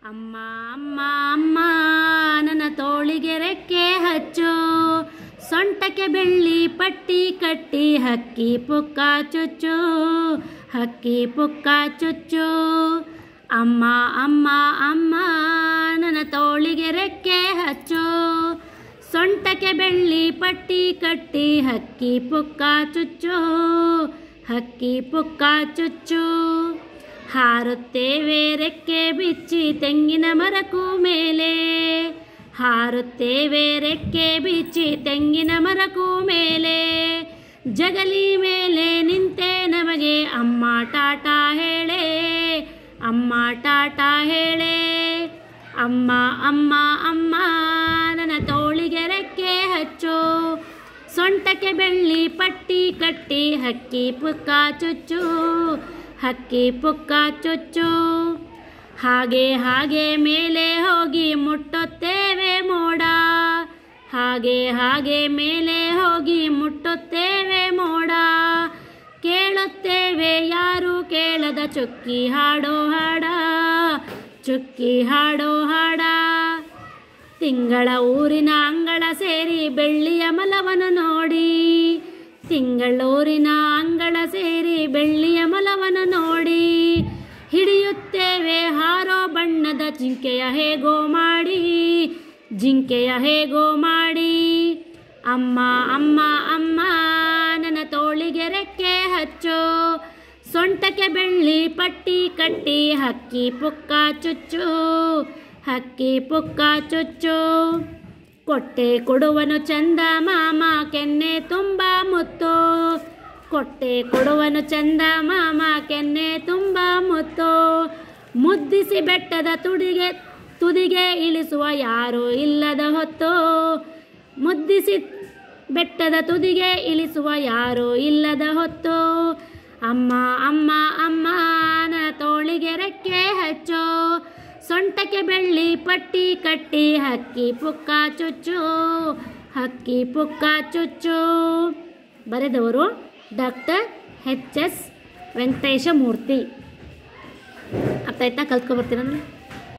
ಅಮ್ಮ ಅಮ್ಮ ಅಮ್ಮ ನನ್ನ ತೋಳಿಗೆ ರೆಕ್ಕೆ ಹಚ್ಚು ಸೊಂಟಕ್ಕೆ ಬೆಳ್ಳಿ ಪಟ್ಟಿ ಕಟ್ಟಿ ಹಕ್ಕಿ ಪುಕ್ಕ ಚುಚ್ಚು ಹಕ್ಕಿ ಪುಕ್ಕ ಚುಚ್ಚು ಅಮ್ಮ ಅಮ್ಮ ಅಮ್ಮ ನನ್ನ ತೋಳಿಗೆ ರೆಕ್ಕೆ ಹಚ್ಚು ಸೊಂಟಕ್ಕೆ ಬೆಳ್ಳಿ ಪಟ್ಟಿ ಕಟ್ಟಿ ಹಕ್ಕಿ ಪುಕ್ಕ ಚುಚ್ಚು ಹಕ್ಕಿ ಪುಕ್ಕ ಚುಚ್ಚು ಹಾರುತ್ತೇವೆ ರೆಕ್ಕೆ ಬಿಚ್ಚಿ ತೆಂಗಿನ ಮರಕ್ಕೂ ಮೇಲೆ ಹಾರುತ್ತೇವೆ ರೆಕ್ಕೆ ಬಿಚ್ಚಿ ತೆಂಗಿನ ಮರಕ್ಕೂ ಮೇಲೆ ಜಗಲಿ ಮೇಲೆ ನಿಂತೆ ನಮಗೆ ಅಮ್ಮ ಟಾಟಾ ಹೇಳೆ ಅಮ್ಮ ಟಾಟಾ ಹೇಳೆ ಅಮ್ಮ ಅಮ್ಮ ಅಮ್ಮ ನನ್ನ ತೋಳಿಗೆ ರೆಕ್ಕೆ ಹಚ್ಚು ಸೊಂಟಕ್ಕೆ ಬೆಳ್ಳಿ ಪಟ್ಟಿ ಕಟ್ಟಿ ಹಕ್ಕಿ ಪುಕ್ಕ ಚುಚ್ಚು ಹಕ್ಕಿ ಪುಕ್ಕ ಚುಚ್ಚು ಹಾಗೆ ಹಾಗೆ ಮೇಲೆ ಹೋಗಿ ಮುಟ್ಟುತ್ತೇವೆ ಮೋಡ ಹಾಗೆ ಹಾಗೆ ಮೇಲೆ ಹೋಗಿ ಮುಟ್ಟುತ್ತೇವೆ ಮೋಡ ಕೇಳುತ್ತೇವೆ ಯಾರು ಕೇಳದ ಚುಕ್ಕಿ ಹಾಡೋ ಹಾಡ ಚುಕ್ಕಿ ಹಾಡೋ ಹಾಡ ತಿಂಗಳ ಊರಿನ ಅಂಗಳ ಸೇರಿ ಬೆಳ್ಳಿಯ ಮಲವನ್ನು ನೋಡಿ ತಿಂಗಳೂರಿನ ಅಂಗಳ ಸೇರಿ ಬೆಳ್ಳಿಯ ಮಲವನ್ನು ನೋಡಿ ಹಿಡಿಯುತ್ತೇವೆ ಹಾರೋ ಬಣ್ಣದ ಜಿಂಕೆಯ ಹೇಗೋ ಮಾಡಿ ಜಿಂಕೆಯ ಹೇಗೋ ಮಾಡಿ ಅಮ್ಮ ಅಮ್ಮ ಅಮ್ಮ ನನ್ನ ತೋಳಿಗೆ ರೆಕ್ಕೆ ಹಚ್ಚು ಸೊಂಟಕ್ಕೆ ಬೆಳ್ಳಿ ಪಟ್ಟಿ ಕಟ್ಟಿ ಹಕ್ಕಿ ಪುಕ್ಕ ಚುಚ್ಚು ಹಕ್ಕಿ ಪುಕ್ಕ ಚುಚ್ಚು ಕೊಟ್ಟೆ ಕೊಡುವನು ಚಂದ ಮಾಮ ಕೆನ್ನೆ ತುಂಬ ಮುತ್ತು ಕೊಟ್ಟೆ ಕೊಡುವನು ಚಂದ ಮಾಮ ಕೆನ್ನೆ ತುಂಬ ಮುತ್ತು ಮುದ್ದಿಸಿ ಬೆಟ್ಟದ ತುಡಿಗೆ ತುದಿಗೆ ಇಳಿಸುವ ಯಾರೂ ಇಲ್ಲದ ಹೊತ್ತು ಮುದ್ದಿಸಿ ಬೆಟ್ಟದ ತುದಿಗೆ ಇಳಿಸುವ ಯಾರೂ ಇಲ್ಲದ ಹೊತ್ತು ಅಮ್ಮ ಅಮ್ಮ ಅಮ್ಮ ನನ್ನ ತೋಳಿಗೆ ರೆಕ್ಕೆ ಹಚ್ಚೋ ಸೊಂಟಕ್ಕೆ ಬೆಳ್ಳಿ ಪಟ್ಟಿ ಕಟ್ಟಿ ಹಕ್ಕಿ ಪುಕ್ಕ ಚುಚ್ಚು ಹಕ್ಕಿ ಪುಕ್ಕ ಚುಚ್ಚು ಬರೆದವರು doctor H S Venkatesha Murthy ಅರ್ಥ ಆಯ್ತಾ ಕಲ್ತ್ಕೊಬರ್ತೀರ